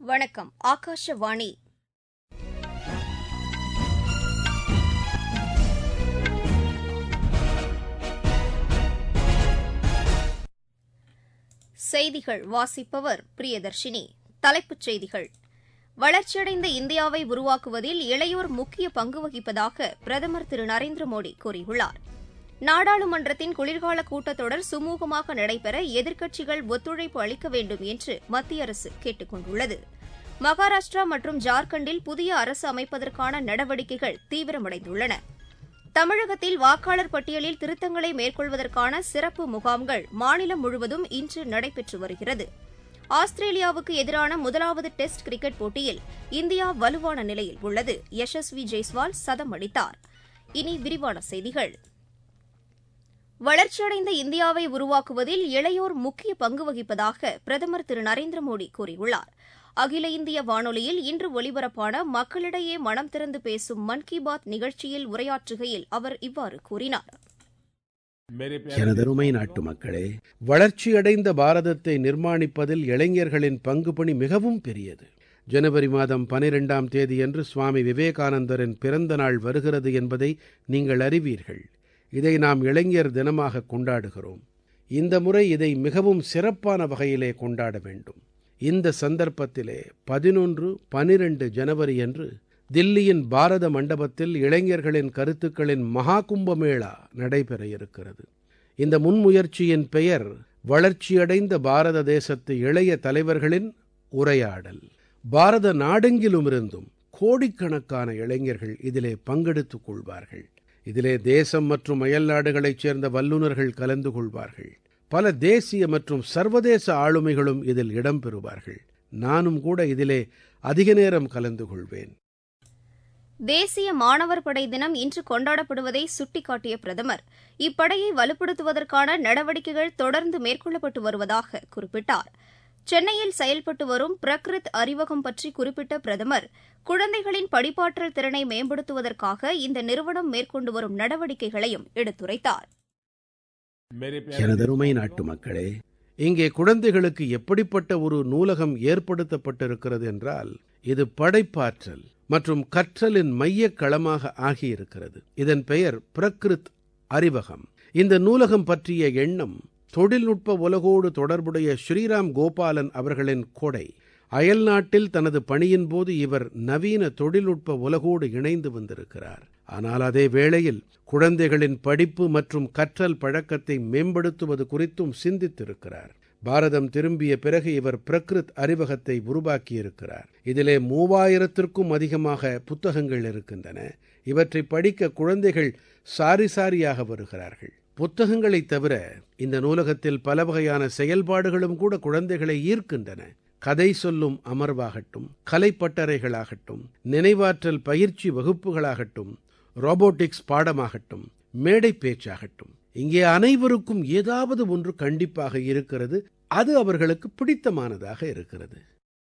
வணக்கம் ஆகாஷவாணி செய்திகள் வாசிப்பவர் பிரியதர்ஷினி தலைப்புச் செய்திகள் வளர்ச்சியடைந்த இந்தியாவை உருவாக்குவதில் இளையோர் முக்கிய பங்கு வகிப்பதாக பிரதமர் திரு நரேந்திர மோடி கூறியுள்ளார் நாடாளுமன்றத்தின் குளிர்கால கூட்டத்தொடர் சுமூகமாக நடைபெற எதிர்க்கட்சிகள் ஒத்துழைப்பு அளிக்க வேண்டும் என்று மத்திய அரசு கேட்டுக் கொண்டுள்ளது மகாராஷ்டிரா மற்றும் ஜார்க்கண்டில் புதிய அரசு அமைப்பதற்கான நடவடிக்கைகள் தீவிரமடைந்துள்ளன தமிழகத்தில் வாக்காளர் பட்டியலில் திருத்தங்களை மேற்கொள்வதற்கான சிறப்பு முகாம்கள் மாநிலம் முழுவதும் இன்று நடைபெற்று வருகிறது ஆஸ்திரேலியாவுக்கு எதிரான முதலாவது டெஸ்ட் கிரிக்கெட் போட்டியில் இந்தியா வலுவான நிலையில் உள்ளது யசஸ்வி ஜெய்ஸ்வால் சதம் அடித்தார் இனி விரிவான செய்திகள் வளர்ச்சியடைந்த இந்தியாவை உருவாக்குவதில் இளையோர் முக்கிய பங்கு வகிப்பதாக பிரதமர் திரு நரேந்திர மோடி கூறியுள்ளார் அகில இந்திய வானொலியில் இன்று ஒலிபரப்பான மக்களிடையே மனம் திறந்து பேசும் மன் கி பாத் நிகழ்ச்சியில் உரையாற்றுகையில் அவர் இவ்வாறு கூறினார் எனதருமை நாட்டு மக்களே வளர்ச்சியடைந்த பாரதத்தை நிர்மாணிப்பதில் இளைஞர்களின் பங்குபணி மிகவும் பெரியது ஜனவரி மாதம் பனிரெண்டாம் தேதியன்று சுவாமி விவேகானந்தரின் பிறந்த நாள் வருகிறது என்பதை நீங்கள் அறிவீர்கள் இதை நாம் இளைஞர் தினமாக கொண்டாடுகிறோம் இந்த முறை இதை மிகவும் சிறப்பான வகையிலே கொண்டாட வேண்டும் இந்த சந்தர்ப்பத்திலே பதினொன்று பனிரெண்டு ஜனவரியன்று தில்லியின் பாரத மண்டபத்தில் இளைஞர்களின் கருத்துக்களின் மகா கும்பமேளா நடைபெற இருக்கிறது இந்த முன்முயற்சியின் பெயர் வளர்ச்சியடைந்த பாரத தேசத்து இளைய தலைவர்களின் உரையாடல் பாரத நாடெங்கிலுமிருந்தும் கோடிக்கணக்கான இளைஞர்கள் இதிலே பங்கெடுத்துக் கொள்வார்கள் இதிலே தேசம் மற்றும் அயல்நாடுகளைச் சேர்ந்த வல்லுநர்கள் கலந்து கொள்வார்கள் பல தேசிய மற்றும் சர்வதேச ஆளுமைகளும் இதில் இடம்பெறுவார்கள் நானும் கூட இதிலே அதிக நேரம் கலந்து கொள்வேன் தேசிய மாணவர் படை தினம் இன்று கொண்டாடப்படுவதை சுட்டிக்காட்டிய பிரதமர் இப்படையை வலுப்படுத்துவதற்கான நடவடிக்கைகள் தொடர்ந்து மேற்கொள்ளப்பட்டு வருவதாக குறிப்பிட்டார் சென்னையில் செயல்பட்டு வரும் பிரக்ரித் அறிவகம் பற்றி குறிப்பிட்ட பிரதமர் குழந்தைகளின் படிப்பாற்றல் திறனை மேம்படுத்துவதற்காக இந்த நிறுவனம் மேற்கொண்டு வரும் நடவடிக்கைகளையும் எடுத்துரைத்தார் எனதருமை நாட்டு மக்களே இங்கே குழந்தைகளுக்கு எப்படிப்பட்ட ஒரு நூலகம் ஏற்படுத்தப்பட்டிருக்கிறது என்றால் இது படைப்பாற்றல் மற்றும் கற்றலின் மையக் களமாக ஆகியிருக்கிறது இதன் பெயர் பிரக்ரித் அறிவகம் இந்த நூலகம் பற்றிய எண்ணம் தொழில்நுட்ப உலகோடு தொடர்புடைய ஸ்ரீராம் கோபாலன் அவர்களின் கொடை அயல்நாட்டில் தனது பணியின் போது இவர் நவீன தொழில்நுட்ப உலகோடு இணைந்து வந்திருக்கிறார் ஆனால் அதே வேளையில் குழந்தைகளின் படிப்பு மற்றும் கற்றல் பழக்கத்தை மேம்படுத்துவது குறித்தும் சிந்தித்திருக்கிறார் பாரதம் திரும்பிய பிறகு இவர் பிரக்ரித் அறிவகத்தை உருவாக்கியிருக்கிறார் இதிலே மூவாயிரத்திற்கும் அதிகமாக புத்தகங்கள் இருக்கின்றன இவற்றை படிக்க குழந்தைகள் சாரி சாரியாக வருகிறார்கள் புத்தகங்களைத் தவிர இந்த நூலகத்தில் பல வகையான செயல்பாடுகளும் கூட குழந்தைகளை ஈர்க்கின்றன கதை சொல்லும் அமர்வாகட்டும் கலைப்பட்டறைகளாகட்டும் நினைவாற்றல் பயிற்சி வகுப்புகளாகட்டும் ரோபோட்டிக்ஸ் பாடமாகட்டும் மேடை பேச்சாகட்டும் இங்கே அனைவருக்கும் ஏதாவது ஒன்று கண்டிப்பாக இருக்கிறது அது அவர்களுக்கு பிடித்தமானதாக இருக்கிறது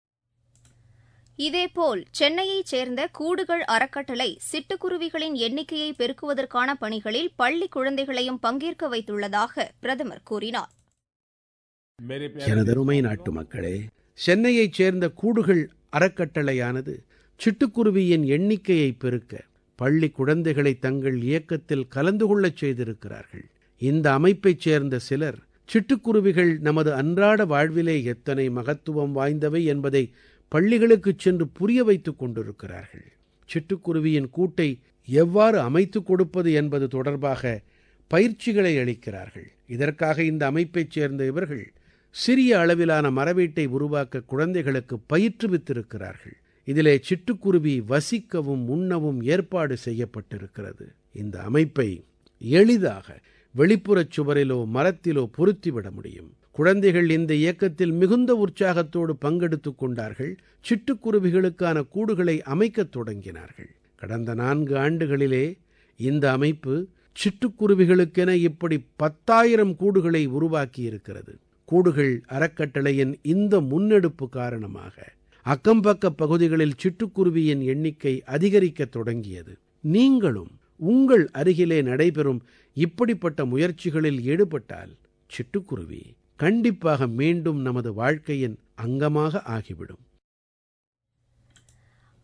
இதேபோல் சென்னையைச் சேர்ந்த கூடுகள் அறக்கட்டளை சிட்டுக்குருவிகளின் எண்ணிக்கையை பெருக்குவதற்கான பணிகளில் பள்ளி குழந்தைகளையும் பங்கேற்க வைத்துள்ளதாக பிரதமர் கூறினார் எனதருமை நாட்டு மக்களே சென்னையைச் சேர்ந்த கூடுகள் அறக்கட்டளையானது சிட்டுக்குருவியின் எண்ணிக்கையை பெருக்க பள்ளி குழந்தைகளை தங்கள் இயக்கத்தில் கலந்து கொள்ளச் செய்திருக்கிறார்கள் இந்த அமைப்பைச் சேர்ந்த சிலர் சிட்டுக்குருவிகள் நமது அன்றாட வாழ்விலே எத்தனை மகத்துவம் வாய்ந்தவை என்பதை பள்ளிகளுக்குச் சென்று புரிய வைத்துக் கொண்டிருக்கிறார்கள் சிட்டுக்குருவியின் கூட்டை எவ்வாறு அமைத்துக் கொடுப்பது என்பது தொடர்பாக பயிற்சிகளை அளிக்கிறார்கள் இதற்காக இந்த அமைப்பைச் சேர்ந்த இவர்கள் சிறிய அளவிலான மரவீட்டை உருவாக்க குழந்தைகளுக்கு பயிற்றுவித்திருக்கிறார்கள் இதிலே சிட்டுக்குருவி வசிக்கவும் உண்ணவும் ஏற்பாடு செய்யப்பட்டிருக்கிறது இந்த அமைப்பை எளிதாக வெளிப்புறச் சுவரிலோ மரத்திலோ பொருத்திவிட முடியும் குழந்தைகள் இந்த இயக்கத்தில் மிகுந்த உற்சாகத்தோடு பங்கெடுத்துக் கொண்டார்கள் சிட்டுக்குருவிகளுக்கான கூடுகளை அமைக்கத் தொடங்கினார்கள் கடந்த நான்கு ஆண்டுகளிலே இந்த அமைப்பு சிட்டுக்குருவிகளுக்கென இப்படி பத்தாயிரம் கூடுகளை உருவாக்கியிருக்கிறது கூடுகள் அறக்கட்டளையின் இந்த முன்னெடுப்பு காரணமாக அக்கம்பக்க பகுதிகளில் சிட்டுக்குருவியின் எண்ணிக்கை அதிகரிக்கத் தொடங்கியது நீங்களும் உங்கள் அருகிலே நடைபெறும் இப்படிப்பட்ட முயற்சிகளில் ஈடுபட்டால் சிட்டுக்குருவி கண்டிப்பாக மீண்டும் நமது வாழ்க்கையின் அங்கமாக ஆகிவிடும்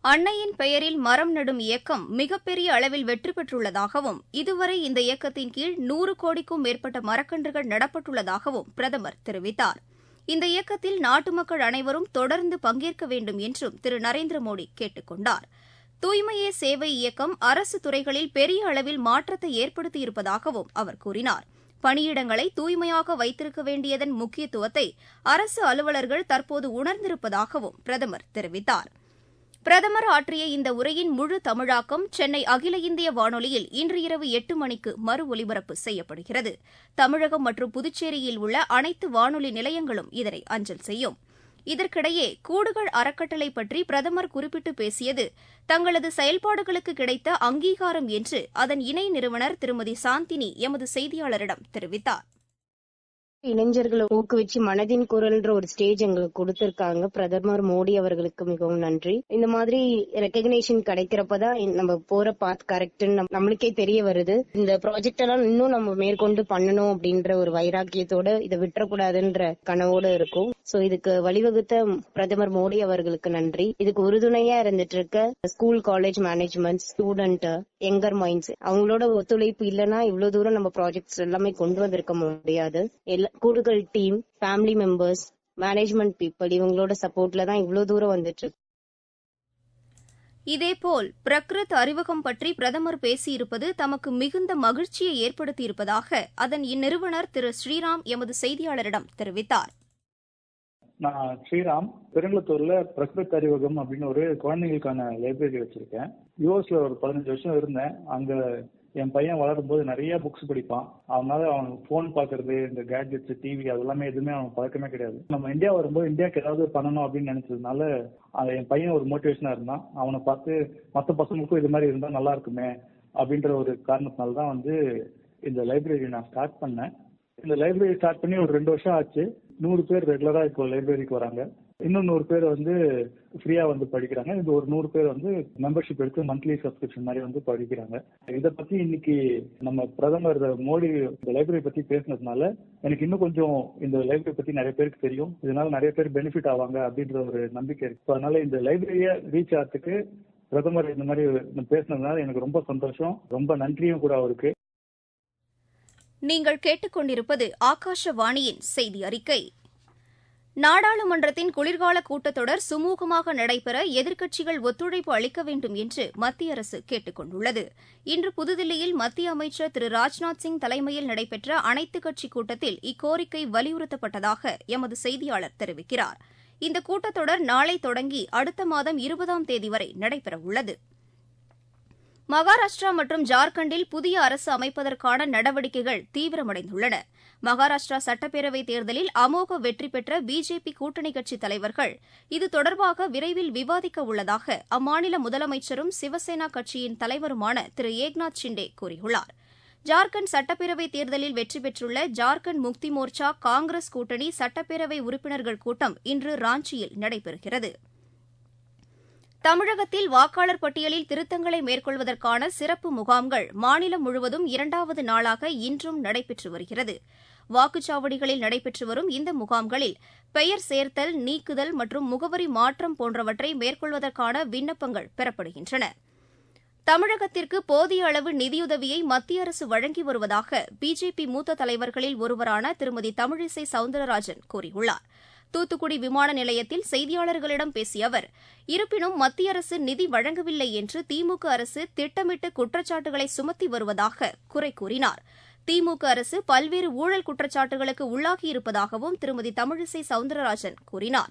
அன்னையின் பெயரில் மரம் நடும் இயக்கம் மிகப்பெரிய அளவில் வெற்றி பெற்றுள்ளதாகவும் இதுவரை இந்த இயக்கத்தின் கீழ் நூறு கோடிக்கும் மேற்பட்ட மரக்கன்றுகள் நடப்பட்டுள்ளதாகவும் பிரதமர் தெரிவித்தார் இந்த இயக்கத்தில் நாட்டு மக்கள் அனைவரும் தொடர்ந்து பங்கேற்க வேண்டும் என்றும் திரு நரேந்திர மோடி கேட்டுக் கொண்டார் தூய்மையே சேவை இயக்கம் அரசு துறைகளில் பெரிய அளவில் மாற்றத்தை ஏற்படுத்தியிருப்பதாகவும் அவர் கூறினார் பணியிடங்களை தூய்மையாக வைத்திருக்க வேண்டியதன் முக்கியத்துவத்தை அரசு அலுவலர்கள் தற்போது உணர்ந்திருப்பதாகவும் பிரதமர் தெரிவித்தார் பிரதமர் ஆற்றிய இந்த உரையின் முழு தமிழாக்கம் சென்னை அகில இந்திய வானொலியில் இன்று இரவு எட்டு மணிக்கு மறு ஒலிபரப்பு செய்யப்படுகிறது தமிழகம் மற்றும் புதுச்சேரியில் உள்ள அனைத்து வானொலி நிலையங்களும் இதனை அஞ்சல் செய்யும் இதற்கிடையே கூடுகள் அறக்கட்டளை பற்றி பிரதமர் குறிப்பிட்டு பேசியது தங்களது செயல்பாடுகளுக்கு கிடைத்த அங்கீகாரம் என்று அதன் இணை நிறுவனர் திருமதி சாந்தினி எமது செய்தியாளரிடம் தெரிவித்தார் இளைஞர்களை ஊக்குவிச்சு மனதின் குரல்ன்ற ஒரு ஸ்டேஜ் எங்களுக்கு கொடுத்திருக்காங்க பிரதமர் மோடி அவர்களுக்கு மிகவும் நன்றி இந்த மாதிரி ரெக்கக்னேஷன் கிடைக்கிறப்பதான் நம்ம போற பாத் கரெக்ட்னு நம்மளுக்கே தெரிய வருது இந்த ப்ராஜெக்ட் எல்லாம் இன்னும் நம்ம மேற்கொண்டு பண்ணணும் அப்படின்ற ஒரு வைராக்கியத்தோட இதை விட்டுறக்கூடாதுன்ற கனவோட இருக்கும் சோ இதுக்கு வழிவகுத்த பிரதமர் மோடி அவர்களுக்கு நன்றி இதுக்கு உறுதுணையா இருந்துட்டு இருக்க school college management student younger minds அவங்களோட ஒத்துழைப்பு இல்லைன்னா இவ்வளவு தூரம் நம்ம ப்ராஜெக்ட்ஸ் எல்லாமே கொண்டு வந்திருக்க முடியாது கூடுதல் team family members management people இவங்களோட சப்போர்ட்ல தான் இவ்வளவு தூரம் வந்துட்டு இருக்கு இதேபோல் பிரகிருத் அறிவகம் பற்றி பிரதமர் பேசியிருப்பது தமக்கு மிகுந்த மகிழ்ச்சியை ஏற்படுத்தியிருப்பதாக அதன் இந்நிறுவனர் திரு ஸ்ரீராம் எமது செய்தியாளரிடம் தெரிவித்தார் நான் ஸ்ரீராம் பெருங்குளத்தூர்ல பிரகிருத் அறிவகம் அப்படின்னு ஒரு குழந்தைங்களுக்கான லைப்ரரி வச்சிருக்கேன் யூஎஸ்ல ஒரு பதினஞ்சு வருஷம் இருந்தேன் அங்க என் பையன் வளரும் போது நிறைய புக்ஸ் படிப்பான் அதனால அவன் போன் பாக்குறது இந்த கேட்ஜெட்ஸ் டிவி அதெல்லாமே எதுவுமே அவன் பழக்கமே கிடையாது நம்ம இந்தியா வரும்போது இந்தியாவுக்கு ஏதாவது பண்ணணும் அப்படின்னு நினைச்சதுனால என் பையன் ஒரு மோட்டிவேஷனா இருந்தான் அவனை பார்த்து மற்ற பசங்களுக்கும் இது மாதிரி இருந்தா நல்லா இருக்குமே அப்படின்ற ஒரு காரணத்தினால தான் வந்து இந்த லைப்ரரி நான் ஸ்டார்ட் பண்ணேன் இந்த லைப்ரரி ஸ்டார்ட் பண்ணி ஒரு ரெண்டு வருஷம் ஆச்சு நூறு பேர் ரெகுலரா இப்போ லைப்ரரிக்கு வராங்க இன்னும் நூறு பேர் வந்து ஃப்ரீயா வந்து படிக்கிறாங்க இந்த ஒரு நூறு பேர் வந்து மெம்பர்ஷிப் எடுத்து மந்த்லி சப்ஸ்கிரிப்ஷன் மாதிரி வந்து படிக்கிறாங்க இதை பத்தி இன்னைக்கு நம்ம பிரதமர் மோடி இந்த லைப்ரரி பத்தி பேசினதுனால எனக்கு இன்னும் கொஞ்சம் இந்த லைப்ரரி பத்தி நிறைய பேருக்கு தெரியும் இதனால நிறைய பேர் பெனிஃபிட் ஆவாங்க அப்படின்ற ஒரு நம்பிக்கை இருக்கு அதனால இந்த லைப்ரரியை ரீச் ஆகிறதுக்கு பிரதமர் இந்த மாதிரி பேசினதுனால எனக்கு ரொம்ப சந்தோஷம் ரொம்ப நன்றியும் கூட அவருக்கு நீங்கள் கேட்டுக்கொண்டிருப்பது ஆகாஷவாணியின் செய்தி அறிக்கை நாடாளுமன்றத்தின் குளிர்கால கூட்டத்தொடர் சுமூகமாக நடைபெற எதிர்க்கட்சிகள் ஒத்துழைப்பு அளிக்க வேண்டும் என்று மத்திய அரசு கேட்டுக் கொண்டுள்ளது இன்று புதுதில்லியில் மத்திய அமைச்சர் திரு ராஜ்நாத் சிங் தலைமையில் நடைபெற்ற அனைத்துக் கட்சி கூட்டத்தில் இக்கோரிக்கை வலியுறுத்தப்பட்டதாக எமது செய்தியாளர் தெரிவிக்கிறார் இந்த கூட்டத்தொடர் நாளை தொடங்கி அடுத்த மாதம் இருபதாம் தேதி வரை நடைபெறவுள்ளது மகாராஷ்டிரா மற்றும் ஜார்க்கண்டில் புதிய அரசு அமைப்பதற்கான நடவடிக்கைகள் தீவிரமடைந்துள்ளன மகாராஷ்டிரா சட்டப்பேரவைத் தேர்தலில் அமோக வெற்றி பெற்ற பிஜேபி கூட்டணி கட்சித் தலைவர்கள் இது தொடர்பாக விரைவில் விவாதிக்க உள்ளதாக அம்மாநில முதலமைச்சரும் சிவசேனா கட்சியின் தலைவருமான திரு ஏக்நாத் ஷிண்டே கூறியுள்ளார் ஜார்க்கண்ட் சட்டப்பேரவைத் தேர்தலில் வெற்றி பெற்றுள்ள ஜார்க்கண்ட் முக்தி மோர்ச்சா காங்கிரஸ் கூட்டணி சட்டப்பேரவை உறுப்பினர்கள் கூட்டம் இன்று ராஞ்சியில் நடைபெறுகிறது தமிழகத்தில் வாக்காளர் பட்டியலில் திருத்தங்களை மேற்கொள்வதற்கான சிறப்பு முகாம்கள் மாநிலம் முழுவதும் இரண்டாவது நாளாக இன்றும் நடைபெற்று வருகிறது வாக்குச்சாவடிகளில் நடைபெற்று வரும் இந்த முகாம்களில் பெயர் சேர்த்தல் நீக்குதல் மற்றும் முகவரி மாற்றம் போன்றவற்றை மேற்கொள்வதற்கான விண்ணப்பங்கள் பெறப்படுகின்றன தமிழகத்திற்கு போதிய அளவு நிதியுதவியை மத்திய அரசு வழங்கி வருவதாக பிஜேபி மூத்த தலைவர்களில் ஒருவரான திருமதி தமிழிசை சவுந்தரராஜன் கூறியுள்ளார் தூத்துக்குடி விமான நிலையத்தில் செய்தியாளர்களிடம் பேசிய அவர் இருப்பினும் மத்திய அரசு நிதி வழங்கவில்லை என்று திமுக அரசு திட்டமிட்டு குற்றச்சாட்டுகளை சுமத்தி வருவதாக குறை கூறினார் திமுக அரசு பல்வேறு ஊழல் குற்றச்சாட்டுகளுக்கு உள்ளாகியிருப்பதாகவும் திருமதி தமிழிசை சவுந்தரராஜன் கூறினார்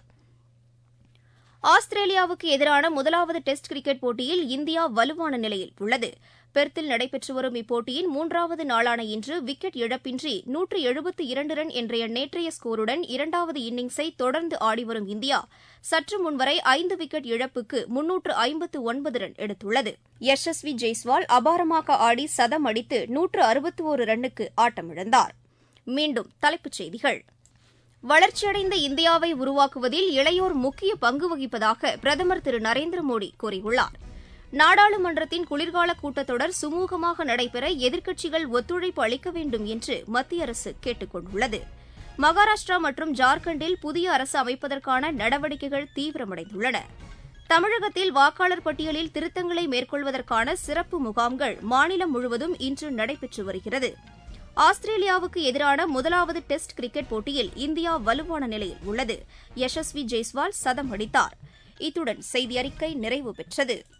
ஆஸ்திரேலியாவுக்கு எதிரான முதலாவது டெஸ்ட் கிரிக்கெட் போட்டியில் இந்தியா வலுவான நிலையில் உள்ளது பெர்த்தில் நடைபெற்று வரும் இப்போட்டியின் மூன்றாவது நாளான இன்று விக்கெட் இழப்பின்றி நூற்று எழுபத்து இரண்டு ரன் என்ற நேற்றைய ஸ்கோருடன் இரண்டாவது இன்னிங்ஸை தொடர்ந்து ஆடிவரும் இந்தியா சற்று முன்வரை ஐந்து விக்கெட் இழப்புக்கு முன்னூற்று ஐம்பத்து ஒன்பது ரன் எடுத்துள்ளது யஷஸ்வி ஜெய்ஸ்வால் அபாரமாக ஆடி சதம் அடித்து நூற்று அறுபத்து ஒரு ரன்னுக்கு ஆட்டமிழந்தார் மீண்டும் தலைப்புச் செய்திகள் வளர்ச்சியடைந்த இந்தியாவை உருவாக்குவதில் இளையோர் முக்கிய பங்கு வகிப்பதாக பிரதமர் திரு நரேந்திர மோடி கூறியுள்ளார் நாடாளுமன்றத்தின் குளிர்கால கூட்டத்தொடர் சுமூகமாக நடைபெற எதிர்க்கட்சிகள் ஒத்துழைப்பு அளிக்க வேண்டும் என்று மத்திய அரசு கேட்டுக் கொண்டுள்ளது மகாராஷ்டிரா மற்றும் ஜார்க்கண்டில் புதிய அரசு அமைப்பதற்கான நடவடிக்கைகள் தீவிரமடைந்துள்ளன தமிழகத்தில் வாக்காளர் பட்டியலில் திருத்தங்களை மேற்கொள்வதற்கான சிறப்பு முகாம்கள் மாநிலம் முழுவதும் இன்று நடைபெற்று வருகிறது ஆஸ்திரேலியாவுக்கு எதிரான முதலாவது டெஸ்ட் கிரிக்கெட் போட்டியில் இந்தியா வலுவான நிலையில் உள்ளது யசஸ்வி ஜெய்ஸ்வால் சதம் அடித்தார் இத்துடன் செய்தி அறிக்கை நிறைவு பெற்றது